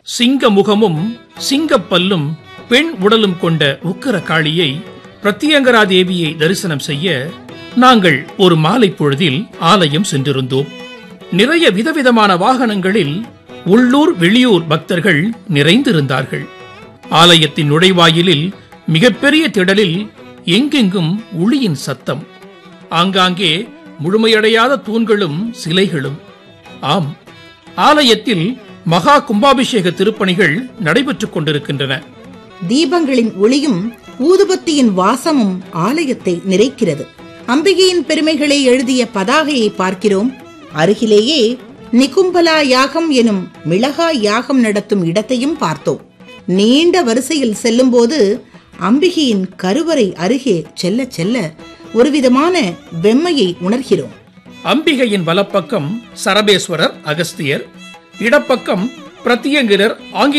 சிங்க முகமும் சிங்கப்பல்லும் பெண் உடலும் கொண்ட உக்கர காளியை பிரத்யங்கரா தேவியை தரிசனம் செய்ய நாங்கள் ஒரு மாலை பொழுதில் ஆலயம் சென்றிருந்தோம் நிறைய விதவிதமான வாகனங்களில் உள்ளூர் வெளியூர் பக்தர்கள் நிறைந்திருந்தார்கள் ஆலயத்தின் நுழைவாயிலில் மிகப்பெரிய திடலில் எங்கெங்கும் ஒளியின் சத்தம் ஆங்காங்கே முழுமையடையாத தூண்களும் சிலைகளும் ஆம் ஆலயத்தில் மகா கும்பாபிஷேக திருப்பணிகள் நடைபெற்றுக் கொண்டிருக்கின்றன தீபங்களின் ஒளியும் ஊதுபத்தியின் வாசமும் ஆலயத்தை நிறைக்கிறது அம்பிகையின் பெருமைகளை எழுதிய பதாகையை பார்க்கிறோம் அருகிலேயே நிகும்பலா யாகம் எனும் மிளகா யாகம் நடத்தும் இடத்தையும் பார்த்தோம் நீண்ட வரிசையில் செல்லும்போது அம்பிகையின் கருவறை அருகே செல்ல செல்ல ஒருவிதமான வெம்மையை உணர்கிறோம் அம்பிகையின் வலப்பக்கம் சரபேஸ்வரர் அகஸ்தியர் இடப்பக்கம் பிரத்தியங்கிரர் ஆங்கில